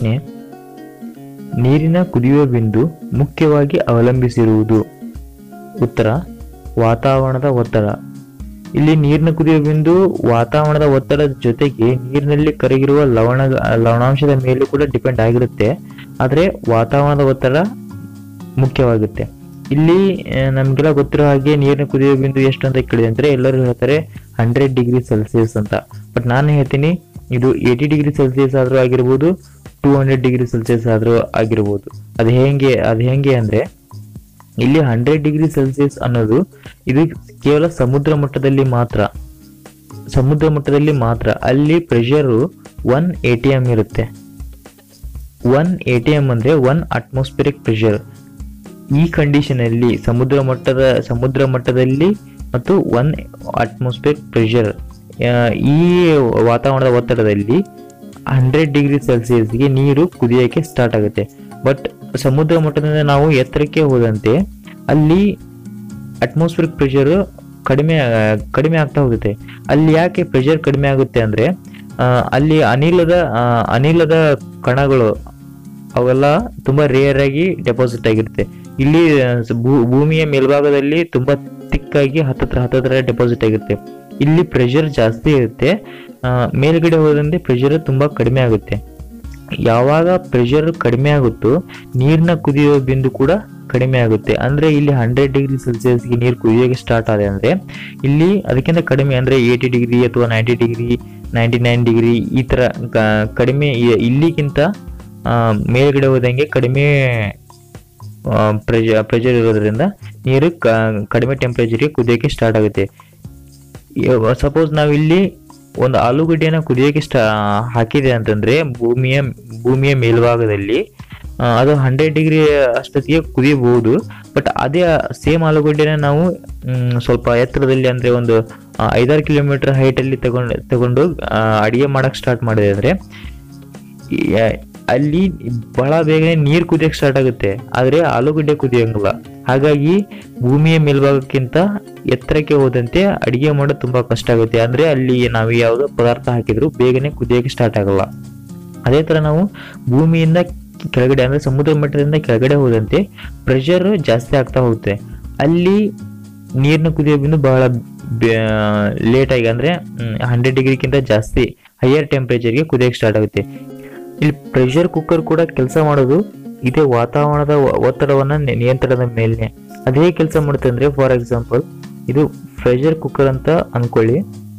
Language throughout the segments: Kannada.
ಪ್ರಶ್ನೆ ನೀರಿನ ಕುದಿಯುವ ಬಿಂದು ಮುಖ್ಯವಾಗಿ ಅವಲಂಬಿಸಿರುವುದು ಉತ್ತರ ವಾತಾವರಣದ ಒತ್ತಡ ಇಲ್ಲಿ ನೀರಿನ ಕುದಿಯುವ ಬಿಂದು ವಾತಾವರಣದ ಒತ್ತಡದ ಜೊತೆಗೆ ನೀರಿನಲ್ಲಿ ಕರಗಿರುವ ಲವಣ ಲವಣಾಂಶದ ಮೇಲೂ ಕೂಡ ಡಿಪೆಂಡ್ ಆಗಿರುತ್ತೆ ಆದರೆ ವಾತಾವರಣದ ಒತ್ತಡ ಮುಖ್ಯವಾಗುತ್ತೆ ಇಲ್ಲಿ ಆ, ನಮ್ಗೆಲ್ಲ ಗೊತ್ತಿರೋ ಹಾಗೆ ನೀರಿನ ಕುದಿಯುವ ಬಿಂದು ಎಷ್ಟು ಅಂತ ಕೇಳಿದೆ ಅಂದ್ರೆ ಎಲ್ಲರೂ ಹೇಳ್ತಾರೆ ಹಂಡ್ರೆಡ್ ಡಿಗ್ರಿ ಸೆಲ್ಸಿಯಸ್ ಅಂತ ಬಟ್ ನಾನು ಹೇಳ್ತೀನಿ ಇದು ಏಯ್ಟಿ ಡಿಗ್ರಿ ಸೆಲ್ಸಿಯಸ್ ಆದ್ರೂ ಆಗಿರ್ಬೋದು ಟೂ ಹಂಡ್ರೆಡ್ ಡಿಗ್ರಿ ಸೆಲ್ಸಿಯಸ್ ಆದ್ರೂ ಆಗಿರ್ಬೋದು ಅದು ಹೆಂಗೆ ಅದು ಹೆಂಗೆ ಅಂದ್ರೆ ಇಲ್ಲಿ ಹಂಡ್ರೆಡ್ ಡಿಗ್ರಿ ಸೆಲ್ಸಿಯಸ್ ಅನ್ನೋದು ಇದು ಕೇವಲ ಸಮುದ್ರ ಮಟ್ಟದಲ್ಲಿ ಮಾತ್ರ ಸಮುದ್ರ ಮಟ್ಟದಲ್ಲಿ ಮಾತ್ರ ಅಲ್ಲಿ pressure one A T M ಇರುತ್ತೆ ಒನ್ ಎ ಟಿ ಎಮ್ ಅಂದ್ರೆ ಒನ್ ಅಟ್ಮಾಸ್ಫಿರಿಕ್ ಪ್ರೆಷರ್ ಈ ಕಂಡೀಷನ್ ಅಲ್ಲಿ ಸಮುದ್ರ ಮಟ್ಟದ ಸಮುದ್ರ ಮಟ್ಟದಲ್ಲಿ ಮತ್ತು ಒನ್ ಅಟ್ಮಾಸ್ಫಿಯರ್ ಪ್ರೆಷರ್ ಈ ವಾತಾವರಣದ ಒತ್ತಡದಲ್ಲಿ ಹಂಡ್ರೆಡ್ ಡಿಗ್ರಿ ಸೆಲ್ಸಿಯಸ್ಗೆ ನೀರು ಕುದಿಯೋಕೆ ಸ್ಟಾರ್ಟ್ ಆಗುತ್ತೆ ಬಟ್ ಸಮುದ್ರ ಮಟ್ಟದಿಂದ ನಾವು ಎತ್ತರಕ್ಕೆ ಹೋದಂತೆ ಅಲ್ಲಿ ಅಟ್ಮಾಸ್ಫಿಯರಿಕ್ ಪ್ರೆಷರ್ ಕಡಿಮೆ ಆ, ಕಡಿಮೆ ಆಗ್ತಾ ಹೋಗುತ್ತೆ ಅಲ್ಲಿ ಯಾಕೆ ಪ್ರೆಷರ್ ಕಡಿಮೆ ಆಗುತ್ತೆ ಅಂದ್ರೆ ಆ, ಅಲ್ಲಿ ಅನಿಲದ ಆ, ಅನಿಲದ ಕಣಗಳು ಅವೆಲ್ಲ ತುಂಬಾ ರೇರ್ ಆಗಿ ಡೆಪಾಸಿಟ್ ಆಗಿರುತ್ತೆ ಇಲ್ಲಿ ಆ, ಸ- ಭೂ- ಭೂಮಿಯ ಮೇಲ್ಭಾಗದಲ್ಲಿ ತುಂಬಾ ತಿಕ್ಕಾಗಿ ಹತ್ತತ್ರ ಹತ್ತತ್ರ ಡೆಪಾಸಿಟ್ ಆಗಿರುತ್ತೆ ಇಲ್ಲಿ ಪ್ರೆಷರ್ ಜಾಸ್ತಿ ಇರುತ್ತೆ ಆ, ಮೇಲ್ಗಡೆ ಹೋದಂತೆ ಪ್ರೆಷರ್ ತುಂಬಾ ಕಡಿಮೆ ಆಗುತ್ತೆ ಯಾವಾಗ ಪ್ರೆಷರ್ ಕಡಿಮೆ ಆಗುತ್ತೋ ನೀರಿನ ಕುದಿಯುವ ಬಿಂದು ಕೂಡ ಕಡಿಮೆ ಆಗುತ್ತೆ ಅಂದ್ರೆ ಇಲ್ಲಿ ಹಂಡ್ರೆಡ್ ಡಿಗ್ರಿ ಸೆಲ್ಸಿಯಸ್ಗೆ ನೀರು ಕುದಿಯೋಕೆ ಸ್ಟಾರ್ಟ್ ಆದ ಅಂದ್ರೆ ಇಲ್ಲಿ ಅದಕ್ಕಿಂತ ಕಡಿಮೆ ಅಂದ್ರೆ ಏಯ್ಟಿ ಡಿಗ್ರಿ ಅಥವಾ ninety degree ninety nine degree ಈ ತರ ಕ- ಕಡಿಮೆ ಇ- ಇಲ್ಲಿಗಿಂತ ಆ, ಮೇಲ್ಗಡೆ ಹೋದಂಗೆ ಕಡಿಮೆ ಪ್ರೆಷರ್ ಪ್ರೆಷರ್ ಇರೋದ್ರಿಂದ ನೀರು ಕ- ಕಡಿಮೆ ಟೆಂಪ್ರೇಚರ್ಗೆ ಕುದಿಯೋಕೆ ಸ್ಟಾರ್ಟ್ ಆಗುತ್ತೆ ಸಪೋಸ್ ನಾವಿಲ್ಲಿ ಒಂದು ಆಲೂಗಡ್ಡೆನ ಕುದಿಯೋಕೆ ಸ್ಟಾ ಹಾಕಿದೆ ಅಂತಂದ್ರೆ ಭೂಮಿಯ ಭೂಮಿಯ ಮೇಲ್ಭಾಗದಲ್ಲಿ ಆ, ಅದು ಹಂಡ್ರೆಡ್ ಡಿಗ್ರಿ ಅಷ್ಟೊತ್ತಿಗೆ ಕುದಿಯಬಹುದು ಬಟ್ ಅದೇ ಸೇಮ್ ಆಲೂಗಡ್ಡೆನ ನಾವು ಮ್, ಸ್ವಲ್ಪ ಎತ್ತರದಲ್ಲಿ ಅಂದ್ರೆ ಒಂದು ಆ, ಐದಾರು ಕಿಲೋಮೀಟರ್ ಹೈಟಲ್ಲಿ ತಗೊಂಡು ತಗೊಂಡು ಆ, ಅಡಿಗೆ ಮಾಡಕ್ ಸ್ಟಾರ್ಟ್ ಮಾಡಿದೆ ಅಂದ್ರೆ ಈ- ಅಲ್ಲಿ ಬಹಳ ಬೇಗನೆ ನೀರು ಕುದಿಯಕ್ಕೆ ಸ್ಟಾರ್ಟ್ ಆಗುತ್ತೆ ಆದ್ರೆ ಆಲೂಗಡ್ಡೆ ಕುದಿಯಂಗಿಲ್ಲ ಹಾಗಾಗಿ ಭೂಮಿಯ ಮೇಲ್ಭಾಗಕ್ಕಿಂತ ಎತ್ತರಕ್ಕೆ ಹೋದಂತೆ ಅಡಿಗೆ ಮಾಡೋದು ತುಂಬಾ ಕಷ್ಟ ಆಗುತ್ತೆ ಅಂದ್ರೆ ಅಲ್ಲಿ ನಾವು ಯಾವುದೋ ಪದಾರ್ಥ ಹಾಕಿದ್ರು ಬೇಗನೆ ಕುದಿಯಕ್ಕೆ ಸ್ಟಾರ್ಟ್ ಆಗಲ್ಲ ಅದೇ ತರ ನಾವು ಭೂಮಿಯಿಂದ ಕೆಳಗಡೆ ಅಂದ್ರೆ ಸಮುದ್ರ ಮಟ್ಟದಿಂದ ಕೆಳಗಡೆ ಹೋದಂತೆ ಪ್ರೆಷರ್ ಜಾಸ್ತಿ ಆಗ್ತಾ ಹೋಗುತ್ತೆ ಅಲ್ಲಿ ನೀರಿನ ಕುದಿಯೋ ಬಿಂದು ಬಹಳ ಲೇಟ್ ಆಗಿ ಅಂದ್ರೆ ಹಂಡ್ರೆಡ್ ಡಿಗ್ರಿಗಿಂತ ಜಾಸ್ತಿ ಹೈಯರ್ ಟೆಂಪರೇಚರ್ಗೆ ಕುದಿಯಕ್ಕೆ ಸ್ಟಾರ್ಟ್ ಆಗುತ್ತೆ ಇಲ್ಲಿ ಪ್ರೆಷರ್ ಕುಕ್ಕರ್ ಕೂಡ ಕೆಲಸ ಮಾಡೋದು ಇದೇ ವಾತಾವರಣದ ಒ- ಒತ್ತಡವನ್ನ ನಿ- ನಿಯಂತ್ರಣದ ಮೇಲೆ ಅದೇ ಕೆಲಸ ಮಾಡುತ್ತೆ ಅಂದ್ರೆ ಫಾರ್ ಎಕ್ಸಾಂಪಲ್ ಇದು ಪ್ರೆಷರ್ ಕುಕ್ಕರ್ ಅಂತ ಅನ್ಕೊಳ್ಳಿ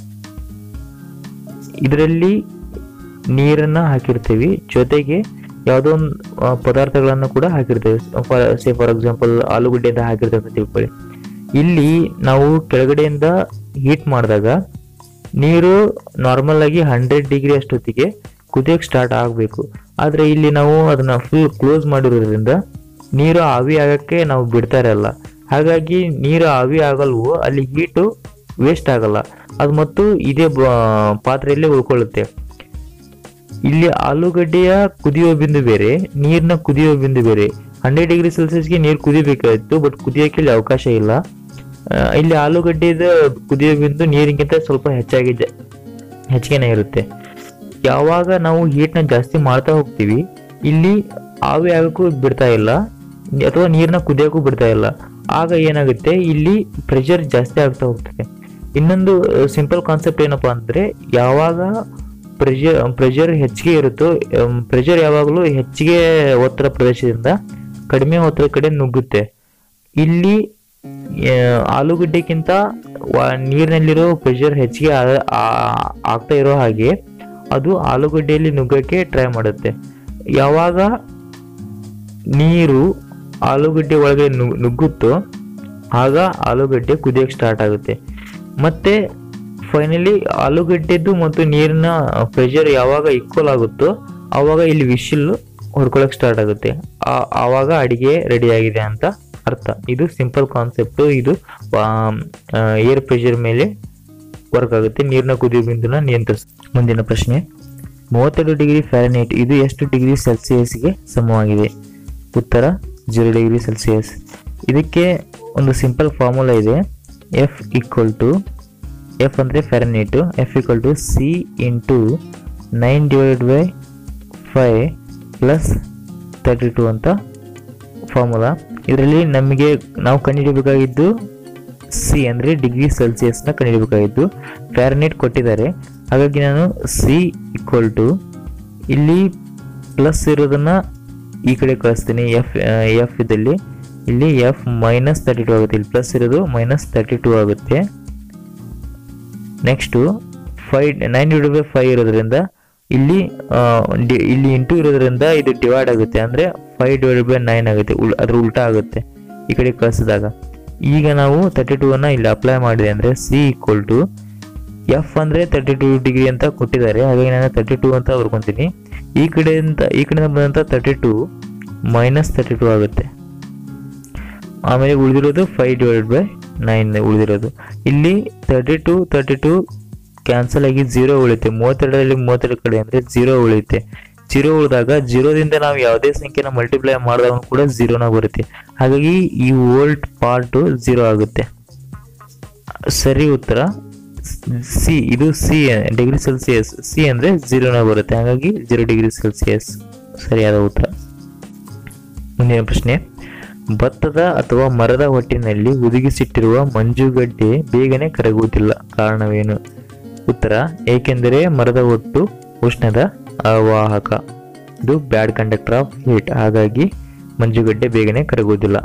ಇದರಲ್ಲಿ ನೀರನ್ನ ಹಾಕಿರ್ತೀವಿ ಜೊತೆಗೆ ಯಾವುದೋ ಒಂದು ಆ, ಪದಾರ್ಥಗಳನ್ನು ಕೂಡ ಹಾಕಿರ್ತೇವೆ ಫಾರ್ ಸೇ ಫಾರ್ ಎಕ್ಸಾಂಪಲ್ ಆಲೂಗಡ್ಡೆಯಿಂದ ಹಾಕಿರ್ತೇವೆ ಅಂತ ತಿಳ್ಕೊಳ್ಳಿ ಇಲ್ಲಿ ನಾವು ಕೆಳಗಡೆಯಿಂದ ಹೀಟ್ ಮಾಡಿದಾಗ ನೀರು ನಾರ್ಮಲ್ ಆಗಿ ಹಂಡ್ರೆಡ್ ಡಿಗ್ರಿ ಅಷ್ಟೊತ್ತಿಗೆ ಕುದಿಯೋಕೆ ಸ್ಟಾರ್ಟ್ ಆಗಬೇಕು ಆದರೆ ಇಲ್ಲಿ ನಾವು ಅದನ್ನ ಫುಲ್ ಕ್ಲೋಸ್ ಮಾಡಿರೋದ್ರಿಂದ ನೀರು ಆವಿ ಆಗಕ್ಕೆ ನಾವು ಬಿಡ್ತಾ ಇರಲ್ಲ ಹಾಗಾಗಿ ನೀರು ಆವಿ ಆಗಲ್ವೋ ಅಲ್ಲಿ ಹೀಟು ವೇಸ್ಟ್ ಆಗಲ್ಲ ಅದು ಮತ್ತು ಇದೇ ಬ- ಪಾತ್ರೆಯಲ್ಲೇ ಉಳ್ಕೊಳ್ಳುತ್ತೆ ಇಲ್ಲಿ ಆಲೂಗಡ್ಡೆಯ ಕುದಿಯುವ ಬಿಂದು ಬೇರೆ ನೀರಿನ ಕುದಿಯುವ ಬಿಂದು ಬೇರೆ ಹಂಡ್ರೆಡ್ ಡಿಗ್ರಿ ಸೆಲ್ಸಿಯಸ್ಗೆ ನೀರು ಕುದಿಬೇಕಾಗಿತ್ತು ಬಟ್ ಕುದಿಯೋಕೆ ಇಲ್ಲಿ ಅವಕಾಶ ಇಲ್ಲ ಆ, ಇಲ್ಲಿ ಆಲೂಗಡ್ಡೆದ ಕುದಿಯುವ ಬಿಂದು ನೀರಿಗಿಂತ ಸ್ವಲ್ಪ ಹೆಚ್ಚಾಗಿ ಜ- ಹೆಚ್ಚಿಗೆನೇ ಇರುತ್ತೆ ಯಾವಾಗ ನಾವು ಹೀಟ್ನ ಜಾಸ್ತಿ ಮಾಡ್ತಾ ಹೋಗ್ತೀವಿ ಇಲ್ಲಿ ಆವಿ ಆಗಕ್ಕೂ ಬಿಡ್ತಾ ಇಲ್ಲ ಅಥವಾ ನೀರನ್ನ ಕುದಿಯೋಕ್ಕೂ ಬಿಡ್ತಾ ಇಲ್ಲ ಆಗ ಏನಾಗುತ್ತೆ ಇಲ್ಲಿ ಪ್ರೆಷರ್ ಜಾಸ್ತಿ ಆಗ್ತಾ ಹೋಗ್ತದೆ ಇನ್ನೊಂದು ಸಿಂಪಲ್ ಕಾನ್ಸೆಪ್ಟ್ ಏನಪ್ಪಾ ಅಂದ್ರೆ ಯಾವಾಗ ಪ್ರೆಷರ್ ಪ್ರೆಷರ್ ಹೆಚ್ಚಿಗೆ ಇರುತ್ತೋ ಪ್ರೆಷರ್ ಯಾವಾಗಲೂ ಹೆಚ್ಚಿಗೆ ಒತ್ತಡ ಪ್ರದೇಶದಿಂದ ಕಡಿಮೆ ಒತ್ತಡ ಕಡೆ ನುಗ್ಗುತ್ತೆ ಇಲ್ಲಿ ಆ, ಆಲೂಗಡ್ಡೆಗಿಂತ ವ- ನೀರಿನಲ್ಲಿರೋ ಪ್ರೆಷರ್ ಹೆಚ್ಚಿಗೆ ಆ- ಆ- ಆಗ್ತಾ ಇರೋ ಹಾಗೆ ಅದು ಆಲೂಗಡ್ಡೆಯಲ್ಲಿ ನುಗ್ಗಕ್ಕೆ ಟ್ರೈ ಮಾಡುತ್ತೆ ಯಾವಾಗ ನೀರು ಆಲೂಗಡ್ಡೆ ಒಳಗೆ ನು- ನುಗ್ಗುತ್ತೋ ಆಗ ಆಲೂಗಡ್ಡೆ ಕುದಿಯೋಕೆ ಸ್ಟಾರ್ಟ್ ಆಗುತ್ತೆ ಮತ್ತೆ ಫೈನಲಿ ಆಲೂಗಡ್ಡೆದ್ದು ಮತ್ತು ನೀರಿನ ಪ್ರೆಷರ್ ಯಾವಾಗ ಈಕ್ವಲ್ ಆಗುತ್ತೋ ಆವಾಗ ಇಲ್ಲಿ ವಿಶಿಲ್ ಹೊಡ್ಕೊಳಕ್ ಸ್ಟಾರ್ಟ್ ಆಗುತ್ತೆ ಆ- ಆವಾಗ ಅಡಿಗೆ ರೆಡಿ ಆಗಿದೆ ಅಂತ ಅರ್ಥ ಇದು ಸಿಂಪಲ್ ಕಾನ್ಸೆಪ್ಟ್ ಇದು ಏರ್ ಪ್ರೆಷರ್ ಮೇಲೆ ವರ್ಕ್ ಆಗುತ್ತೆ ನೀರಿನ ಕುದಿಯೋ ಬಿಂದುನ ನಿಯಂತ್ರಿಸ ಮುಂದಿನ ಪ್ರಶ್ನೆ ಮೂವತ್ತೆರಡು ಡಿಗ್ರಿ ಫ್ಯಾರನೈಟ್ ಇದು ಎಷ್ಟು ಡಿಗ್ರಿ ಸೆಲ್ಸಿಯಸ್ಗೆ ಸಮವಾಗಿದೆ ಉತ್ತರ ಜೀರೋ ಡಿಗ್ರಿ ಸೆಲ್ಸಿಯಸ್ ಇದಕ್ಕೆ ಒಂದು ಸಿಂಪಲ್ ಫಾರ್ಮುಲಾ ಇದೆ ಎಫ್ ಈಕ್ವಲ್ ಟು ಎಫ್ ಅಂದರೆ Fahrenheit F equal to C into nine divided by five plus thirty two ಅಂತ ಫಾರ್ಮುಲಾ ಇದರಲ್ಲಿ ನಮಗೆ ನಾವು ಕಂಡುಹಿಡಬೇಕಾಗಿದ್ದು ಸಿ ಅಂದರೆ ಡಿಗ್ರಿ ಸೆಲ್ಸಿಯಸ್ನ ಕಂಡುಹಿಡಬೇಕಾಗಿದ್ದು ಫ್ಯಾರನೇಟ್ ಕೊಟ್ಟಿದ್ದಾರೆ ಹಾಗಾಗಿ ನಾನು ಸಿ ಈಕ್ವಲ್ ಟು ಇಲ್ಲಿ ಪ್ಲಸ್ ಇರೋದನ್ನು ಈ ಕಡೆ ಕಳಿಸ್ತೀನಿ ಎಫ್ ಎಫ್ ಇದ್ದಲ್ಲಿ ಇಲ್ಲಿ ಎಫ್ ಮೈನಸ್ ತರ್ಟಿ ಟು ಆಗುತ್ತೆ ಇಲ್ಲಿ ಪ್ಲಸ್ ಇರೋದು ಮೈನಸ್ ತರ್ಟಿ ಟು ಆಗುತ್ತೆ next five nine divide by five ಇರೋದ್ರಿಂದ ಇಲ್ಲಿ ಆ, ಡಿ- ಇಲ್ಲಿ ಇಂಟು ಇರೋದ್ರಿಂದ ಇದು ಡಿವೈಡ್ ಆಗುತ್ತೆ ಅಂದರೆ ಫೈವ್ ಡಿವೈಡ್ ಬೈ ನೈನ್ ಆಗುತ್ತೆ ಉಲ್ ಅದ್ರ ಉಲ್ಟಾ ಆಗುತ್ತೆ ಈ ಕಡೆ ಕಳಿಸಿದಾಗ ಈಗ ನಾವು ತರ್ಟಿ ಟೂ ಅನ್ನ ಇಲ್ಲಿ ಅಪ್ಲೈ ಮಾಡಿದೆ ಅಂದರೆ ಸಿ ಈಕ್ವಲ್ ಟು ಎಫ್ ಅಂದರೆ ತರ್ಟಿ ಟೂ ಡಿಗ್ರಿ ಅಂತ ಕೊಟ್ಟಿದ್ದಾರೆ ಹಾಗಾಗಿ ನಾನು ತರ್ಟಿ ಟೂ ಅಂತ ಬರ್ಕೊತೀನಿ ಈ ಕಡೆಯಿಂದ ಈ ಕಡೆಯಿಂದ ಬಂದಂಥ thirty two minus thirty two ಆಗುತ್ತೆ ಆಮೇಲೆ ಉಳಿದಿರೋದು ಫೈವ್ ಡಿವೈಡ್ ಬೈ ನೈನ್ ಉಳಿದಿರೋದು ಇಲ್ಲಿ thirty two thirty two cancel ಆಗಿ ಜೀರೋ ಉಳಿಯುತ್ತೆ ಮೂವತ್ತೆರಡರಲ್ಲಿ ಮೂವತ್ತೆರಡು ಕಡೆ ಅಂದರೆ ಜೀರೋ ಉಳಿಯುತ್ತೆ ಜೀರೋ ಉಳಿದಾಗ ಜೀರೋದಿಂದ ನಾವು ಯಾವುದೇ ಸಂಖ್ಯೆನ ಮಲ್ಟಿಪ್ಲೈ ಮಾಡಿದಾಗ ಕೂಡ ಜೀರೋನ ಬರುತ್ತೆ ಹಾಗಾಗಿ ಈ ಓಲ್ಡ್ ಪಾರ್ಟು ಜೀರೋ ಆಗುತ್ತೆ ಸರಿ ಉತ್ತರ ಸಿ ಇದು ಸಿ ಡಿಗ್ರಿ ಸೆಲ್ಸಿಯಸ್ ಸಿ ಅಂದರೆ ಜೀರೋನ ಬರುತ್ತೆ ಹಾಗಾಗಿ ಜೀರೋ ಡಿಗ್ರಿ ಸೆಲ್ಸಿಯಸ್ ಸರಿಯಾದ ಉತ್ತರ ಮುಂದಿನ ಪ್ರಶ್ನೆ ಭತ್ತದ ಅಥವಾ ಮರದ ಹೊಟ್ಟಿನಲ್ಲಿ ಹುದುಗಿಸಿಟ್ಟಿರುವ ಮಂಜುಗಡ್ಡೆ ಬೇಗನೆ ಕರಗುವುದಿಲ್ಲ ಕಾರಣವೇನು ಉತ್ತರ ಏಕೆಂದರೆ ಮರದ ಹೊಟ್ಟು ಉಷ್ಣದ ಅವಾಹಕ ಇದು ಬ್ಯಾಡ್ ಕಂಡಕ್ಟರ್ ಆಫ್ ಹೀಟ್ ಹಾಗಾಗಿ ಮಂಜುಗಡ್ಡೆ ಬೇಗನೆ ಕರಗುವುದಿಲ್ಲ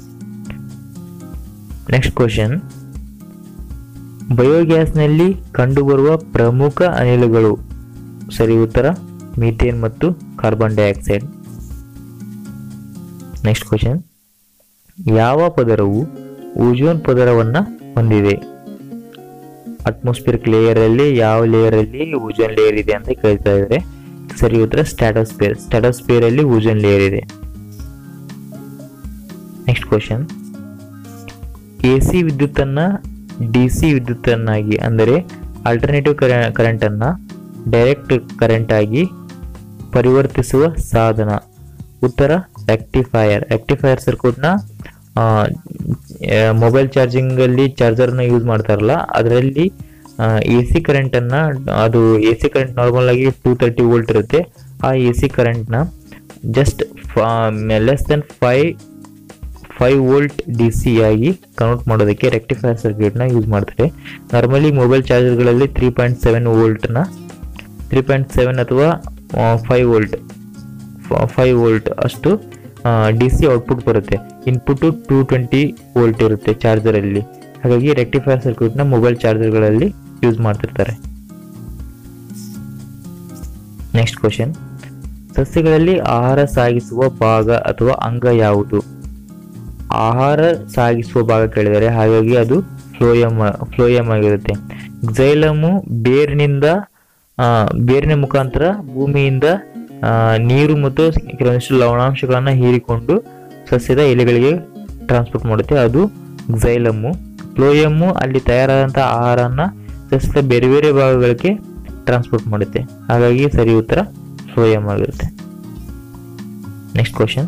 ನೆಕ್ಸ್ಟ್ ಕ್ವಶನ್ ಬಯೋಗ್ಯಾಸ್ನಲ್ಲಿ ಕಂಡುಬರುವ ಪ್ರಮುಖ ಅನಿಲಗಳು ಸರಿ ಉತ್ತರ ಮೀಥೇನ್ ಮತ್ತು ಕಾರ್ಬನ್ ಡೈಆಕ್ಸೈಡ್ ನೆಕ್ಸ್ಟ್ ಕ್ವಶನ್ ಯಾವ ಪದರವು ಓಜೋನ್ ಪದರವನ್ನು ಹೊಂದಿದೆ ಅಟ್ಮಾಸ್ಫಿಯರಿಕ್ ಲೇಯರ್ ಅಲ್ಲಿ ಯಾವ ಲೇಯರ್ ಅಲ್ಲಿ ಓಜೋನ್ ಲೇಯರ್ ಇದೆ ಅಂತ ಕೇಳ್ತಾ ಇದ್ದಾರೆ ಸರಿ ಉತ್ತರ ಸ್ಟ್ಯಾಟೋಸ್ಪಿಯರ್ ಸ್ಟ್ಯಾಟೋಸ್ಪಿಯರ್ ಅಲ್ಲಿ ಓಜೋನ್ ಲೇಯರ್ ಇದೆ ನೆಕ್ಸ್ಟ್ ಕ್ವಶನ್ ಎ ಸಿ ವಿದ್ಯುತ್ತನ್ನು ಡಿ ಸಿ ವಿದ್ಯುತ್ತನ್ನಾಗಿ ಅಂದರೆ ಆಲ್ಟರ್ನೇಟಿವ್ ಕರೆಂಟನ್ನು ಡೈರೆಕ್ಟ್ ಕರೆಂಟ್ ಆಗಿ ಪರಿವರ್ತಿಸುವ ಸಾಧನ ಉತ್ತರ ರೆಕ್ಟಿಫೈಯರ್ ರೆಕ್ಟಿಫೈಯರ್ ಸರ್ಕ್ಯೂಟ್ನ ಮೊಬೈಲ್ ಚಾರ್ಜಿಂಗಲ್ಲಿ ಚಾರ್ಜರ್ನ ಯೂಸ್ ಮಾಡ್ತಾರಲ್ಲ ಅದರಲ್ಲಿ ಎ ಸಿ ಕರೆಂಟನ್ನು ಅದು ಎ ಸಿ ಕರೆಂಟ್ ನಾರ್ಮಲ್ ಆಗಿ ಟೂ ತರ್ಟಿ ವೋಲ್ಟ್ ಇರುತ್ತೆ ಆ ಎ ಸಿ ಕರೆಂಟ್ನ just less than five five volt D C ಆಗಿ ಕನ್ವರ್ಟ್ ಮಾಡೋದಕ್ಕೆ ರೆಕ್ಟಿಫೈರ್ ಸರ್ಕ್ಯೂಟ್ನ ಯೂಸ್ ಮಾಡ್ತಾರೆ normally mobile ಚಾರ್ಜರ್ಗಳಲ್ಲಿ three point seven ವೋಲ್ಟ್ನ ತ್ರೀ ಪಾಯಿಂಟ್ ಸೆವೆನ್ ಅಥವಾ ಫೈವ್ ವೋಲ್ಟ್ ಫೈವ್ ವೋಲ್ಟ್ ಅಷ್ಟು ಡಿ ಸಿ ಔಟ್ಪುಟ್ ಬರುತ್ತೆ ಇನ್ಪುಟ್ಟು ಟೂ ಟ್ವೆಂಟಿ ವೋಲ್ಟ್ ಇರುತ್ತೆ ಚಾರ್ಜರಲ್ಲಿ ಹಾಗಾಗಿ ರೆಕ್ಟಿಫೈರ್ ಸರ್ಕ್ಯೂಟ್ನ ಮೊಬೈಲ್ ಚಾರ್ಜರ್ಗಳಲ್ಲಿ ಯೂಸ್ ಮಾಡ್ತಿರ್ತಾರೆ ನೆಕ್ಸ್ಟ್ ಕ್ವಶನ್ ಸಸ್ಯಗಳಲ್ಲಿ ಆಹಾರ ಸಾಗಿಸುವ ಭಾಗ ಅಥವಾ ಅಂಗ ಯಾವುದು ಆಹಾರ ಸಾಗಿಸುವ ಭಾಗ ಕೇಳಿದರೆ ಹಾಗಾಗಿ ಅದು ಫ್ಲೋಯಮ್ ಫ್ಲೋಯಮ್ ಆಗಿರುತ್ತೆ ಜೈಲಮು ಬೇರಿನಿಂದ ಆ, ಬೇರಿನ ಮುಖಾಂತರ ಭೂಮಿಯಿಂದ ಆ, ನೀರು ಮತ್ತು ಕೆಲವೊಂದಿಷ್ಟು ಲವಣಾಂಶಗಳನ್ನು ಹೀರಿಕೊಂಡು ಸಸ್ಯದ ಎಲೆಗಳಿಗೆ ಟ್ರಾನ್ಸ್ಪೋರ್ಟ್ ಮಾಡುತ್ತೆ ಅದು ಜೈಲಮ್ಮು ಫ್ಲೋಯಮ್ಮು ಅಲ್ಲಿ ತಯಾರಾದಂಥ ಆಹಾರನ ಸಸ್ಯದ ಬೇರೆ ಬೇರೆ ಭಾಗಗಳಿಗೆ ಟ್ರಾನ್ಸ್ಪೋರ್ಟ್ ಮಾಡುತ್ತೆ ಹಾಗಾಗಿ ಸರಿ ಉತ್ತರ ಫ್ಲೋಯಮ್ ಆಗಿರುತ್ತೆ ನೆಕ್ಸ್ಟ್ ಕ್ವಶನ್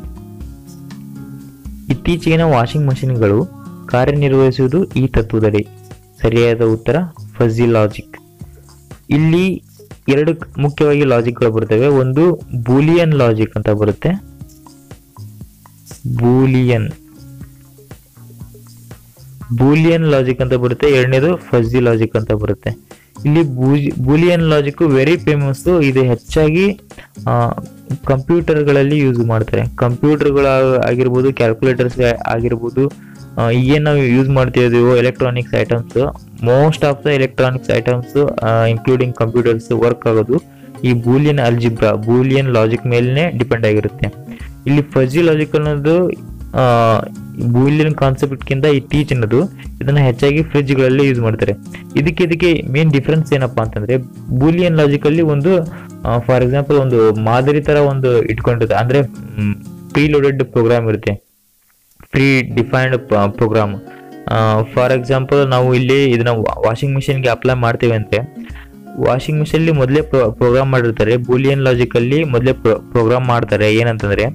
ಇತ್ತೀಚಿನ ವಾಷಿಂಗ್ ಮಷಿನ್ಗಳು ಕಾರ್ಯನಿರ್ವಹಿಸುವುದು ಈ ತತ್ವದಡಿ ಸರಿಯಾದ ಉತ್ತರ ಫಜಿ ಲಾಜಿಕ್ ಇಲ್ಲಿ ಎರಡು ಮುಖ್ಯವಾಗಿ ಲಾಜಿಕ್ಗಳು ಬರ್ತವೆ ಒಂದು ಬೂಲಿಯನ್ ಲಾಜಿಕ್ ಅಂತ ಬರುತ್ತೆ ಬೂಲಿಯನ್ ಬೂಲಿಯನ್ ಲಾಜಿಕ್ ಅಂತ ಬರುತ್ತೆ ಎರಡನೇದು ಫಜಿ ಲಾಜಿಕ್ ಅಂತ ಬರುತ್ತೆ ಇಲ್ಲಿ ಬೂಲಿಯನ್ ಲಾಜಿಕ್ ವೆರಿ ಫೇಮಸ್ ಇದು ಹೆಚ್ಚಾಗಿ ಕಂಪ್ಯೂಟರ್ಗಳಲ್ಲಿ ಯೂಸ್ ಮಾಡ್ತಾರೆ ಕಂಪ್ಯೂಟರ್ಗಳ ಆಗಿರ್ಬೋದು ಕ್ಯಾಲ್ಕುಲೇಟರ್ಸ್ ಆಗಿರ್ಬೋದು ಆ, ಈಗೇನ್ ನಾವು ಯೂಸ್ ಮಾಡ್ತಿದ್ದೀವೋ electronics items most of the electronics items including computers work ಆಗೋದು ಈ ಬೂಲಿಯನ್ ಅಲ್ಜಿಬ್ರಾ ಬೂಲಿಯನ್ ಲಾಜಿಕ್ ಮೇಲೇ ಡಿಪೆಂಡ್ ಆಗಿರುತ್ತೆ ಇಲ್ಲಿ ಫಜಿ ಲಾಜಿಕ್ ಅನ್ನೋದು ಬೂಲಿಯನ್ ಕಾನ್ಸೆಪ್ಟ್ಗಿಂತ ಇತ್ತೀಚಿನದು ಇದನ್ನ ಹೆಚ್ಚಾಗಿ ಫ್ರಿಡ್ಜ್ಗಳಲ್ಲಿ ಯೂಸ್ ಮಾಡ್ತಾರೆ ಇದಕ್ಕೆ ಇದಕ್ಕೆ ಮೇನ್ ಡಿಫ್ರೆನ್ಸ್ ಏನಪ್ಪಾ ಅಂತಂದ್ರೆ ಬೂಲಿಯನ್ ಲಾಜಿಕಲ್ಲಿ ಒಂದು ಫಾರ್ ಎಕ್ಸಾಂಪಲ್ ಒಂದು ಮಾದರಿ ತರ ಒಂದು ಇಟ್ಕೊಂಡಿರುತ್ತೆ ಅಂದ್ರೆ ಪ್ರೀ ಲೋಡೆಡ್ ಪ್ರೋಗ್ರಾಮ್ ಇರುತ್ತೆ predefined program for example ನಾವು ಇಲ್ಲಿ ಇದನ್ನ ವಾಷಿಂಗ್ ಮಿಷಿನ್ಗೆ ಅಪ್ಲೈ ಮಾಡ್ತೀವಿ ಅಂದ್ರೆ ವಾಷಿಂಗ್ ಮಿಷಿನಲ್ಲಿ ಮೊದಲೇ ಪ್ರೋಗ್ರಾಮ್ ಮಾಡಿರ್ತಾರೆ ಬೂಲಿಯನ್ ಲಾಜಿಕಲ್ಲಿ ಮೊದಲೇ ಪ್ರೋಗ್ರಾಮ್ ಮಾಡ್ತಾರೆ ಏನಂತಂದ್ರೆ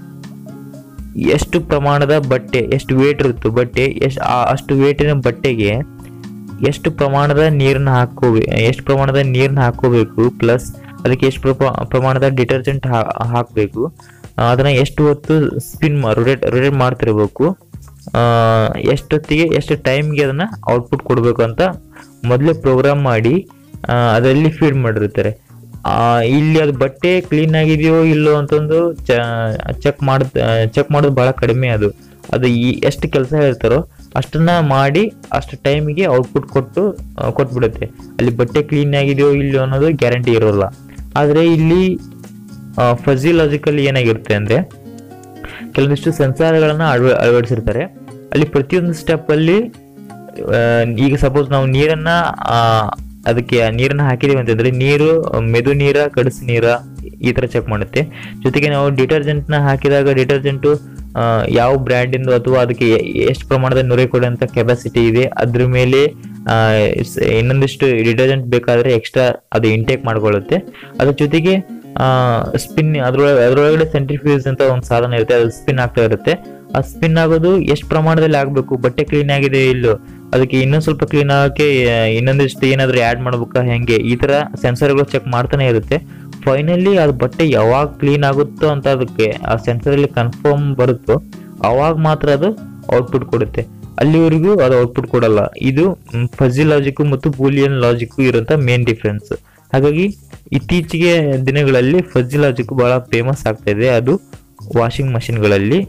ಎಷ್ಟು ಪ್ರಮಾಣದ ಬಟ್ಟೆ ಎಷ್ಟು ವೇಟ್ ಇರುತ್ತೋ ಬಟ್ಟೆ ಎಷ್ಟು ಅಷ್ಟು ವೇಟಿನ ಬಟ್ಟೆಗೆ ಎಷ್ಟು ಪ್ರಮಾಣದ ನೀರನ್ನ ಹಾಕೋಬೇಕು ಎಷ್ಟು ಪ್ರಮಾಣದ ನೀರನ್ನ ಹಾಕೋಬೇಕು ಪ್ಲಸ್ ಅದಕ್ಕೆ ಎಷ್ಟು ಪ್ರಪ- ಪ್ರಮಾಣದ ಡಿಟರ್ಜೆಂಟ್ ಹಾಕಬೇಕು ಅದನ್ನ ಎಷ್ಟು ಹೊತ್ತು ಸ್ಪಿನ್ ರೊಟೇಟ್ ರೊಟೇಟ್ ಮಾಡ್ತಿರ್ಬೇಕು ಆ, ಎಷ್ಟೊತ್ತಿಗೆ ಎಷ್ಟು ಟೈಮ್ಗೆ ಅದನ್ನ ಔಟ್ಪುಟ್ ಕೊಡಬೇಕು ಅಂತ ಮೊದಲೇ ಪ್ರೋಗ್ರಾಮ್ ಮಾಡಿ ಆ, ಅದರಲ್ಲಿ ಫೀಡ್ ಮಾಡಿರ್ತಾರೆ ಆ, ಇಲ್ಲಿ ಅದು ಬಟ್ಟೆ ಕ್ಲೀನ್ ಆಗಿದೆಯೋ ಇಲ್ಲೋ ಅಂತಂದು ಚೆಕ್ ಮಾಡ್ ಚೆಕ್ ಮಾಡೋದು ಬಹಳ ಕಡಿಮೆ ಅದು ಅದು ಈ ಎಷ್ಟು ಕೆಲಸ ಹೇಳ್ತಾರೋ ಅಷ್ಟನ್ನ ಮಾಡಿ ಅಷ್ಟು ಟೈಮಿಗೆ ಔಟ್ಪುಟ್ ಕೊಟ್ಟು ಆ, ಕೊಟ್ಬಿಡುತ್ತೆ ಅಲ್ಲಿ ಬಟ್ಟೆ ಕ್ಲೀನ್ ಆಗಿದೆಯೋ ಇಲ್ಲೋ ಅನ್ನೋದು ಗ್ಯಾರಂಟಿ ಇರೋಲ್ಲ ಆದರೆ ಇಲ್ಲಿ ಫಜಿ ಲಾಜಿಕಲ್ ಏನಾಗಿರುತ್ತೆ ಅಂದರೆ ಕೆಲವೊಂದಿಷ್ಟು ಸೆನ್ಸಾರ್ಗಳನ್ನು ಅಳವ ಅಳವಡಿಸಿರ್ತಾರೆ ಅಲ್ಲಿ ಪ್ರತಿಯೊಂದು ಸ್ಟೆಪ್ಪಲ್ಲಿ ಈಗ ಸಪೋಸ್ ನಾವು ನೀರನ್ನ ಆ, ಅದಕ್ಕೆ ಆ ನೀರನ್ನ ಹಾಕಿದೀವಿ ಅಂತಂದ್ರೆ ನೀರು ಮೆದು ನೀರ ಕಡಸು ನೀರ ಈ ತರ ಚೆಕ್ ಮಾಡುತ್ತೆ ಜೊತೆಗೆ ನಾವು ಡಿಟರ್ಜೆಂಟ್ನ ಹಾಕಿದಾಗ ಡಿಟರ್ಜೆಂಟು ಯಾವ ಬ್ರ್ಯಾಂಡಿಂದು ಅಥವಾ ಅದಕ್ಕೆ ಎಷ್ಟು ಪ್ರಮಾಣದ ನೊರೆ ಕೊಡುವಂತ ಕೆಪಾಸಿಟಿ ಇದೆ ಅದ್ರ ಮೇಲೆ ಆ, ಸ್- ಇನ್ನೊಂದಿಷ್ಟು ಡಿಟರ್ಜೆಂಟ್ ಬೇಕಾದ್ರೆ ಎಕ್ಸ್ಟ್ರಾ ಅದು ಇಂಟೇಕ್ ಮಾಡ್ಕೊಳ್ಳುತ್ತೆ ಅದ್ರ ಜೊತೆಗೆ ಸ್ಪಿನ್ ಅದ್ರೊಳಗೆ ಅದರೊಳಗಡೆ ಸೆಂಟ್ರಿಫ್ಯೂಸ್ ಅಂತ ಒಂದು ಸಾಧನ ಇರುತ್ತೆ ಅದು ಸ್ಪಿನ್ ಆಗ್ತಾ ಇರುತ್ತೆ ಆ ಸ್ಪಿನ್ ಆಗೋದು ಎಷ್ಟು ಪ್ರಮಾಣದಲ್ಲಿ ಆಗಬೇಕು ಬಟ್ಟೆ ಕ್ಲೀನ್ ಆಗಿದೆ ಇಲ್ಲೋ ಅದಕ್ಕೆ ಇನ್ನೊಂದು ಸ್ವಲ್ಪ ಕ್ಲೀನ್ ಆಗೋಕ್ಕೆ ಆ, ಇನ್ನೊಂದಿಷ್ಟು ಏನಾದರೂ ಆ್ಯಡ್ ಮಾಡ್ಬೇಕಾ ಹೆಂಗೆ ಈ ಥರ ಸೆನ್ಸರ್ಗಳು ಚೆಕ್ ಮಾಡ್ತಾನೆ ಇರುತ್ತೆ ಫೈನಲಿ ಅದು ಬಟ್ಟೆ ಯಾವಾಗ ಕ್ಲೀನ್ ಆಗುತ್ತೋ ಅಂತ ಅದಕ್ಕೆ ಆ ಸೆನ್ಸರಲ್ಲಿ ಕನ್ಫರ್ಮ್ ಬರುತ್ತೋ ಅವಾಗ ಮಾತ್ರ ಅದು ಔಟ್ಪುಟ್ ಕೊಡುತ್ತೆ ಅಲ್ಲಿವರೆಗೂ ಅದು ಔಟ್ಪುಟ್ ಕೊಡಲ್ಲ ಇದು ಫಜಿ ಲಾಜಿಕ್ ಮತ್ತು ಬೂಲಿಯನ್ ಲಾಜಿಕ್ ಇರೋಂಥ ಮೇನ್ ಡಿಫ್ರೆನ್ಸ್ ಹಾಗಾಗಿ ಇತ್ತೀಚೆಗೆ ದಿನಗಳಲ್ಲಿ ಫಜಿ ಲಾಜಿಕ್ ಬಹಳ ಫೇಮಸ್ ಆಗ್ತಾ ಇದೆ ಅದು ವಾಷಿಂಗ್ ಮಷಿನ್ಗಳಲ್ಲಿ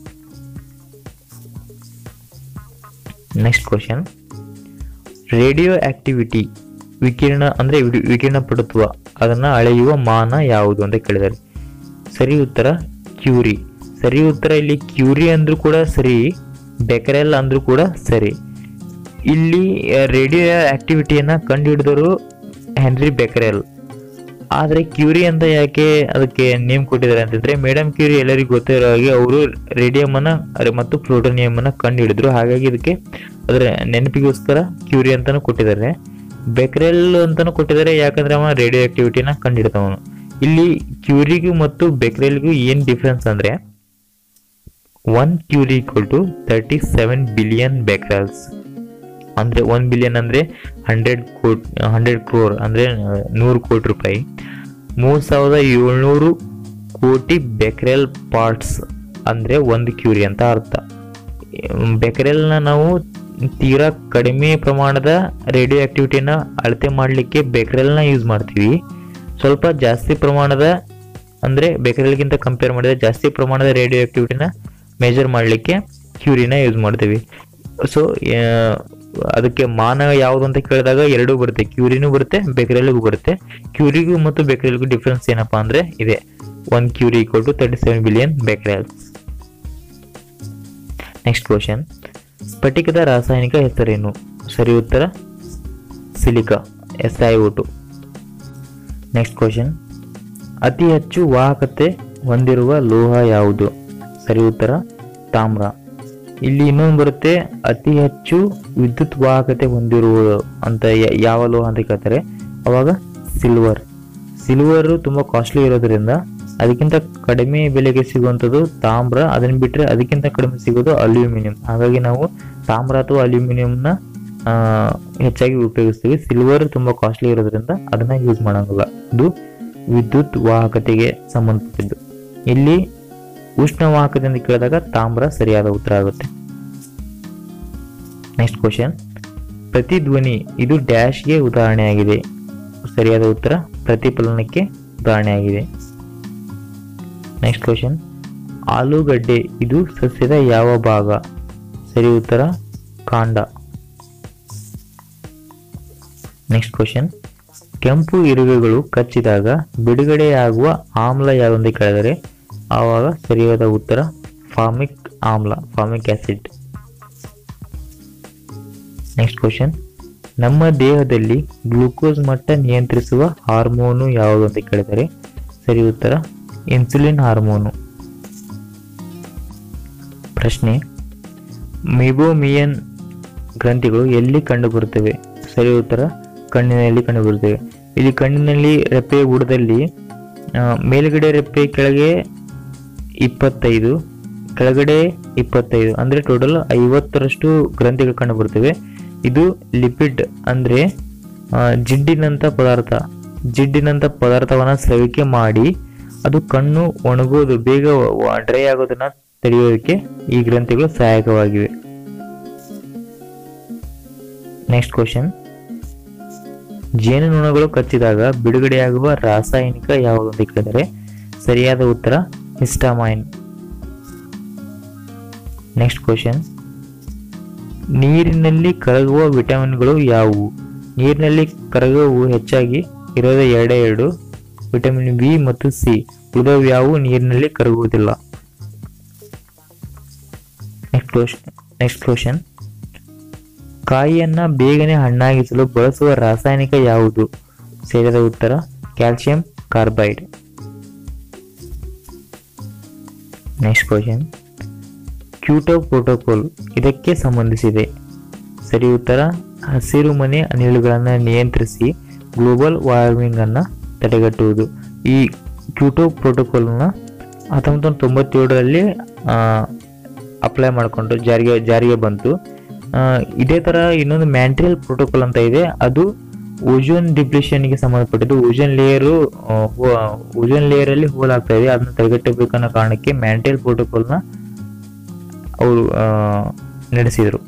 ನೆಕ್ಸ್ಟ್ ಕ್ವಶನ್ ರೇಡಿಯೋ ಆಕ್ಟಿವಿಟಿ ವಿಕಿರಣ ಅಂದ್ರೆ ವಿಡಿ- ವಿಕಿರಣ ಪಟುತ್ವ ಅದನ್ನ ಅಳೆಯುವ ಮಾನ ಯಾವುದು ಅಂತ ಕೇಳಿದ್ದಾರೆ ಸರಿ ಉತ್ತರ ಕ್ಯೂರಿ ಸರಿ ಉತ್ತರ ಇಲ್ಲಿ ಕ್ಯೂರಿ ಅಂದ್ರೂ ಕೂಡ ಸರಿ ಬೆಕರೆಲ್ ಅಂದ್ರೂ ಕೂಡ ಸರಿ ಇಲ್ಲಿ ರೇಡಿಯೋ ಆಕ್ಟಿವಿಟಿಯನ್ನ ಕಂಡುಹಿಡಿದವರು ಹೆನ್ರಿ ಬೆಕರೆಲ್ ಆದ್ರೆ ಕ್ಯೂರಿ ಅಂತ ಯಾಕೆ ಅದಕ್ಕೆ ನೇಮ್ ಕೊಟ್ಟಿದ್ದಾರೆ ಅಂತಂದ್ರೆ ಮೇಡಮ್ ಕ್ಯೂರಿ ಎಲ್ಲರಿಗೂ ಗೊತ್ತಿರೋ ಹಾಗೆ ಅವರು ರೇಡಿಯಂ ಅನ್ನ ಅರೆ ಮತ್ತು ಪ್ಲೂಟೋನಿಯಂ ಅನ್ನ ಕಂಡು ಹಿಡಿದ್ರು ಹಾಗಾಗಿ ಇದಕ್ಕೆ ಅದರ ನೆನಪಿಗೋಸ್ಕರ ಕ್ಯೂರಿ ಅಂತಾನು ಕೊಟ್ಟಿದ್ದಾರೆ ಬೆಕ್ರೆಲ್ ಅಂತಾನು ಕೊಟ್ಟಿದ್ದಾರೆ ಯಾಕಂದ್ರೆ ಅವ ರೇಡಿಯೋ ಆಕ್ಟಿವಿಟಿನ ಕಂಡು ಹಿಡಿದವನು ಇಲ್ಲಿ ಕ್ಯೂರಿಗೂ ಮತ್ತು ಬೆಕ್ರೆಲ್ಗೂ ಏನ್ ಡಿಫ್ರೆನ್ಸ್ ಅಂದ್ರೆ one curie equal to thirty seven billion becquerels ಅಂದ್ರೆ ಒನ್ ಬಿಲಿಯನ್ ಅಂದ್ರೆ ಹಂಡ್ರೆಡ್ ಕೋಟ್ ಹಂಡ್ರೆಡ್ ಕ್ರೋರ್ ಅಂದ್ರೆ ನೂರು ಕೋಟಿ ರೂಪಾಯಿ ಮೂರ್ ಸಾವಿರದ ಏಳ್ನೂರು ಕೋಟಿ ಬೆಕ್ರೆಲ್ ಪಾರ್ಟ್ಸ್ ಅಂದ್ರೆ ಒಂದು ಕ್ಯೂರಿ ಅಂತ ಅರ್ಥ ಬೆಕ್ರೆಲ್ನ ನಾವು ತೀರಾ ಕಡಿಮೆ ಪ್ರಮಾಣದ ರೇಡಿಯೋ ಆಕ್ಟಿವಿಟಿನ ಅಳತೆ ಮಾಡಲಿಕ್ಕೆ ಬೆಕ್ರೆಲ್ನ ಯೂಸ್ ಮಾಡ್ತೀವಿ ಸ್ವಲ್ಪ ಜಾಸ್ತಿ ಪ್ರಮಾಣದ ಅಂದ್ರೆ ಬೆಕ್ರೆಲ್ಗಿಂತ ಕಂಪೇರ್ ಮಾಡಿದ್ರೆ ಜಾಸ್ತಿ ಪ್ರಮಾಣದ ರೇಡಿಯೋ ಆಕ್ಟಿವಿಟಿನ ಮೆಜರ್ ಮಾಡಲಿಕ್ಕೆ ಕ್ಯೂರಿನ ಯೂಸ್ ಮಾಡ್ತೀವಿ ಸೊ ಅದಕ್ಕೆ ಮಾನ ಯಾವುದು ಅಂತ ಕೇಳಿದಾಗ ಎರಡೂ ಬರುತ್ತೆ ಕ್ಯೂರಿನೂ ಬರುತ್ತೆ ಬೆಕ್ರೆಲ್ಗೂ ಬರುತ್ತೆ ಕ್ಯೂರಿಗೂ ಮತ್ತು ಬೆಕ್ರೆಲ್ಗೂ ಡಿಫ್ರೆನ್ಸ್ ಏನಪ್ಪಾ ಅಂದ್ರೆ ಇದೆ one curie equal to thirty seven billion becquerels next question ಸ್ಫಟಿಕದ ರಾಸಾಯನಿಕ ಹೆಸರೇನು ಸರಿ ಉತ್ತರ silica S I two next question ಅತಿ ಹೆಚ್ಚು ವಾಹಕತೆ ಹೊಂದಿರುವ ಲೋಹ ಯಾವುದು ಸರಿ ಉತ್ತರ ತಾಮ್ರ ಇಲ್ಲಿ ಇನ್ನೊಂದು ಬರುತ್ತೆ ಅತಿ ಹೆಚ್ಚು ವಿದ್ಯುತ್ ವಾಹಕತೆ ಹೊಂದಿರುವ ಅಂತ ಯ- ಯಾವ ಲೋಹ ಅಂತ ಕೇಳ್ತಾರೆ ಅವಾಗ ಸಿಲ್ವರ್ ಸಿಲ್ವರ್ ತುಂಬಾ ಕಾಸ್ಟ್ಲಿ ಇರೋದ್ರಿಂದ ಅದಕ್ಕಿಂತ ಕಡಿಮೆ ಬೆಲೆಗೆ ಸಿಗುವಂಥದ್ದು ತಾಮ್ರ ಅದನ್ನ ಬಿಟ್ರೆ ಅದಕ್ಕಿಂತ ಕಡಿಮೆ ಸಿಗೋದು ಅಲ್ಯೂಮಿನಿಯಂ ಹಾಗಾಗಿ ನಾವು ತಾಮ್ರ ಅಥವಾ ಅಲ್ಯೂಮಿನಿಯಂನ ಆ, ಹೆಚ್ಚಾಗಿ ಉಪಯೋಗಿಸ್ತೀವಿ ಸಿಲ್ವರ್ ತುಂಬಾ ಕಾಸ್ಟ್ಲಿ ಇರೋದ್ರಿಂದ ಅದನ್ನ ಯೂಸ್ ಮಾಡಂಗಿಲ್ಲ ಇದು ವಿದ್ಯುತ್ ವಾಹಕತೆಗೆ ಸಂಬಂಧಪಟ್ಟಿದ್ದು ಇಲ್ಲಿ ಉಷ್ಣ ವಾಹಕತೆ ಅಂತ ಕೇಳಿದಾಗ ತಾಮ್ರ ಸರಿಯಾದ ಉತ್ತರ ಆಗುತ್ತೆ ನೆಕ್ಸ್ಟ್ ಕ್ವಶನ್ ಪ್ರತಿಧ್ವನಿ ಇದು ಡ್ಯಾಶ್ಗೆ ಉದಾಹರಣೆಯಾಗಿದೆ ಸರಿಯಾದ ಉತ್ತರ ಪ್ರತಿಫಲನಕ್ಕೆ ಉದಾಹರಣೆಯಾಗಿದೆ ನೆಕ್ಸ್ಟ್ ಕ್ವಶನ್ ಆಲೂಗಡ್ಡೆ ಇದು ಸಸ್ಯದ ಯಾವ ಭಾಗ ಸರಿ ಉತ್ತರ ಕಾಂಡ ನೆಕ್ಸ್ಟ್ ಕ್ವಶನ್ ಕೆಂಪು ಇರುವೆಗಳು ಕಚ್ಚಿದಾಗ ಬಿಡುಗಡೆಯಾಗುವ ಆಮ್ಲ ಯಾವುದು ಅಂತ ಕೇಳಿದರೆ ಆವಾಗ ಸರಿಯಾದ ಉತ್ತರ ಫಾರ್ಮಿಕ್ ಆಮ್ಲ ಫಾರ್ಮಿಕ್ ಆಸಿಡ್ ನೆಕ್ಸ್ಟ್ ಕ್ವಶನ್ ನಮ್ಮ ದೇಹದಲ್ಲಿ ಗ್ಲೂಕೋಸ್ ಮಟ್ಟ ನಿಯಂತ್ರಿಸುವ ಹಾರ್ಮೋನು ಯಾವುದು ಅಂತ ಕೇಳಿದರೆ ಸರಿ ಉತ್ತರ ಇನ್ಸುಲಿನ್ ಹಾರ್ಮೋನು ಪ್ರಶ್ನೆ ಮಿಬೋಮಿಯನ್ ಗ್ರಂಥಿಗಳು ಎಲ್ಲಿ ಕಂಡುಬರುತ್ತವೆ ಸರಿ ಉತ್ತರ ಕಣ್ಣಿನಲ್ಲಿ ಕಂಡುಬರುತ್ತವೆ ಇಲ್ಲಿ ಕಣ್ಣಿನಲ್ಲಿ ರೆಪ್ಪೆ ಬುಡದಲ್ಲಿ ಆ, ಮೇಲ್ಗಡೆ ರೆಪ್ಪೆ ಕೆಳಗೆ ಇಪ್ಪತ್ತೈದು ಕೆಳಗಡೆ ಇಪ್ಪತ್ತೈದು ಅಂದ್ರೆ ಟೋಟಲ್ ಐವತ್ತರಷ್ಟು ಗ್ರಂಥಿಗಳು ಕಂಡುಬರುತ್ತವೆ ಇದು ಲಿಪಿಡ್ ಅಂದ್ರೆ ಆ, ಜಿಡ್ಡಿನಂತ ಪದಾರ್ಥ ಜಿಡ್ಡಿನಂಥ ಪದಾರ್ಥವನ್ನ ಸ್ರವಿಕೆ ಮಾಡಿ ಅದು ಕಣ್ಣು ಒಣಗೋದು ಬೇಗ ಡ್ರೈ ಆಗೋದನ್ನ ತಡೆಯೋದಕ್ಕೆ ಈ ಗ್ರಂಥಿಗಳು ಸಹಾಯಕವಾಗಿವೆ ನೆಕ್ಸ್ಟ್ ಕ್ವಶನ್ ಜೇನುನೊಣಗಳು ಕಚ್ಚಿದಾಗ ಬಿಡುಗಡೆಯಾಗುವ ರಾಸಾಯನಿಕ ಯಾವುದು ಅಂತ ಕೇಳಿದರೆ ಸರಿಯಾದ ಉತ್ತರ ಹಿಸ್ಟಾಮೈನ್ ನೆಕ್ಸ್ಟ್ ಕ್ವಶನ್ ನೀರಿನಲ್ಲಿ ಕರಗುವ ವಿಟಮಿನ್ಗಳು ಯಾವುವು ನೀರಿನಲ್ಲಿ ಕರಗುವು ಹೆಚ್ಚಾಗಿ ಇರೋದೇ ಎರಡೇ ಎರಡು ವಿಟಮಿನ್ ಬಿ ಮತ್ತು ಸಿ ಉಳಿದವು ಯಾವುವು ನೀರಿನಲ್ಲಿ ಕರಗುವುದಿಲ್ಲ ನೆಕ್ಸ್ಟ್ ಕ್ವಶನ್ ನೆಕ್ಸ್ಟ್ ಕ್ವಶನ್ ಕಾಯಿಯನ್ನ ಬೇಗನೆ ಹಣ್ಣಾಗಿಸಲು ಬಳಸುವ ರಾಸಾಯನಿಕ ಯಾವುದು ಸರಿಯಾದ ಉತ್ತರ calcium carbide next question Kyoto protocol ಇದಕ್ಕೆ ಸಂಬಂಧಿಸಿದೆ ಸರಿ ಉತ್ತರ ಹಸಿರು ಮನೆ ಅನಿಲಗಳನ್ನು ನಿಯಂತ್ರಿಸಿ ಗ್ಲೋಬಲ್ ವಾರ್ಮಿಂಗ್ ಅನ್ನ ತಡೆಗಟ್ಟುವುದು ಈ ಕ್ಯೂಟೋ ಪ್ರೋಟೋಕಾಲ್ನ ಹತ್ತೊಂಬತ್ತು ನೂರ ತೊಂಬತ್ತೇಳರಲ್ಲಿ ಅಪ್ಲೈ ಮಾಡಿಕೊಂಡು ಜಾರಿಗೆ ಜಾರಿಗೆ ಬಂತು ಆ, ಇದೇ ತರ ಇನ್ನೊಂದು ಮ್ಯಾಂಟ್ರಿಯಲ್ ಪ್ರೋಟೋಕಾಲ್ ಅಂತ ಇದೆ ಅದು ಓಜೋನ್ ಡಿಪ್ರೆಷನ್ಗೆ ಸಂಬಂಧಪಟ್ಟಿದ್ದು ಓಜೋನ್ ಲೇಯರು ಓಜೋನ್ ಲೇಯರ್ ಅಲ್ಲಿ ಹೋಲ್ ಆಗ್ತಾ ಇದೆ ಅದನ್ನ ತಡೆಗಟ್ಟಬೇಕನ್ನೋ ಕಾರಣಕ್ಕೆ ಮ್ಯಾಂಟ್ರಿಯಲ್ ಪ್ರೋಟೋಕಾಲ್ನ ಅವರು ನಡೆಸಿದರು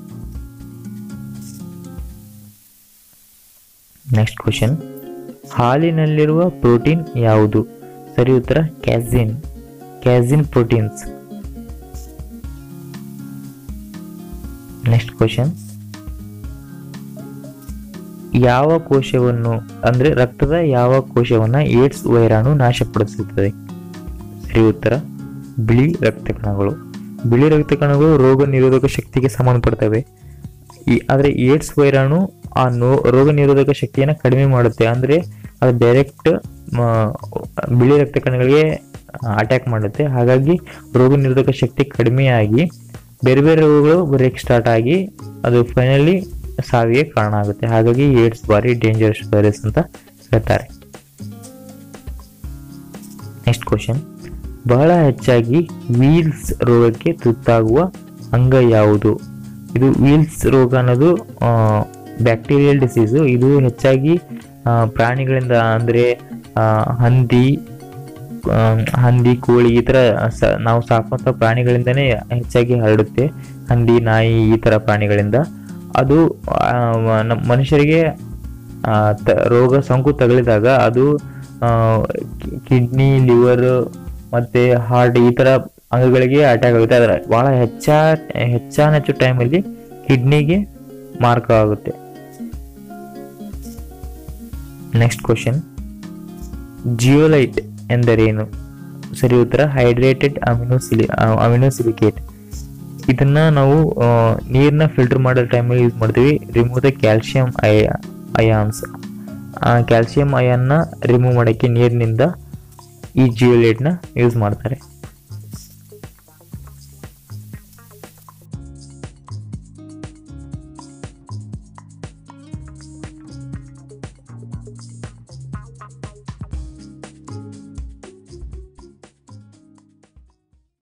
ನೆಕ್ಸ್ಟ್ ಕ್ವಶನ್ ಹಾಲಿನಲ್ಲಿರುವ ಪ್ರೋಟೀನ್ ಯಾವುದು ಸರಿ ಉತ್ತರ casein casein proteins next question ಯಾವ ಕೋಶವನ್ನು ಅಂದ್ರೆ ರಕ್ತದ ಯಾವ ಕೋಶವನ್ನ ಏಡ್ಸ್ ವೈರಾಣು ನಾಶಪಡಿಸುತ್ತದೆ ಸರಿ ಉತ್ತರ ಬಿಳಿ ರಕ್ತ ಕಣಗಳು ಬಿಳಿ ರಕ್ತ ಕಣಗಳು ರೋಗ ನಿರೋಧಕ ಶಕ್ತಿಗೆ ಸಂಬಂಧಪಡ್ತವೆ ಈ ಆದರೆ ಏಡ್ಸ್ ವೈರಾಣು ಆ ನೋ ರೋಗ ನಿರೋಧಕ ಶಕ್ತಿಯನ್ನು ಕಡಿಮೆ ಮಾಡುತ್ತೆ ಅಂದ್ರೆ ಅದು ಡೈರೆಕ್ಟ್ ಬಿಳಿ ರಕ್ತ ಕಣಗಳಿಗೆ ಅಟ್ಯಾಕ್ ಮಾಡುತ್ತೆ ಹಾಗಾಗಿ ರೋಗ ನಿರೋಧಕ ಶಕ್ತಿ ಕಡಿಮೆಯಾಗಿ ಬೇರೆ ಬೇರೆ ರೋಗಗಳು ಬರೋಕ್ಕೆ ಸ್ಟಾರ್ಟ್ ಆಗಿ ಅದು ಫೈನಲಿ ಸಾವಿಗೆ ಕಾರಣ ಆಗುತ್ತೆ ಹಾಗಾಗಿ ಏಡ್ಸ್ ಬಾರಿ ಡೇಂಜರಸ್ ವೈರಸ್ ಅಂತ ಹೇಳ್ತಾರೆ ನೆಕ್ಸ್ಟ್ ಕ್ವಶನ್ ಬಹಳ ಹೆಚ್ಚಾಗಿ ವೀಲ್ಸ್ ರೋಗಕ್ಕೆ ತುತ್ತಾಗುವ ಅಂಗ ಯಾವುದು ಇದು ವೀಲ್ಸ್ ರೋಗ ಅನ್ನೋದು ಬ್ಯಾಕ್ಟೀರಿಯಲ್ ಡಿಸೀಸು ಇದು ಹೆಚ್ಚಾಗಿ ಆ, ಪ್ರಾಣಿಗಳಿಂದ ಅಂದರೆ ಹಂದಿ ಆ, ಹಂದಿ ಕೋಳಿ ಈ ಥರ ಸ- ನಾವು ಸಾಕುವಂಥ ಪ್ರಾಣಿಗಳಿಂದನೇ ಹೆಚ್ಚಾಗಿ ಹರಡುತ್ತೆ ಹಂದಿ ನಾಯಿ ಈ ಥರ ಪ್ರಾಣಿಗಳಿಂದ ಅದು ಆ, ನಮ್ಮ ಮನುಷ್ಯರಿಗೆ ಆ, ತ- ರೋಗ ಸೋಂಕು ತಗುಲಿದಾಗ ಅದು ಕಿಡ್ನಿ ಲಿವರ್ ಮತ್ತೆ ಹಾರ್ಟ್ ಈ ತರ ಅಂಗಗಳಿಗೆ ಅಟ್ಯಾಕ್ ಆಗುತ್ತೆ ಅದರ ಬಹಳ ಹೆಚ್ಚ ಹೆಚ್ಚಾನ ಹೆಚ್ಚು ಟೈಮಲ್ಲಿ ಕಿಡ್ನಿಗೆ ಮಾರ್ಕ್ ಆಗುತ್ತೆ ನೆಕ್ಸ್ಟ್ ಕ್ವಶನ್ ಜಿಯೋಲೈಟ್ ಎಂದರೇನು ಸರಿ ಉತ್ತರ ಹೈಡ್ರೇಟೆಡ್ ಅಮಿನೋಸಿಲಿ ಅಮಿನೋಸಿಲಿಕೇಟ್ ಇದನ್ನ ನಾವು ಆ, ನೀರ್ನ ಫಿಲ್ಟರ್ ಮಾಡೋ ಟೈಮಲ್ಲಿ ಯೂಸ್ ಮಾಡ್ತೀವಿ remove the calcium I ions calcium ಅಯಾನ್ನ ರಿಮೂವ್ ಮಾಡೋಕ್ಕೆ ನೀರಿನಿಂದ ಈ ಜಿಯೋಲೈಟ್ನ ಯೂಸ್ ಮಾಡ್ತಾರೆ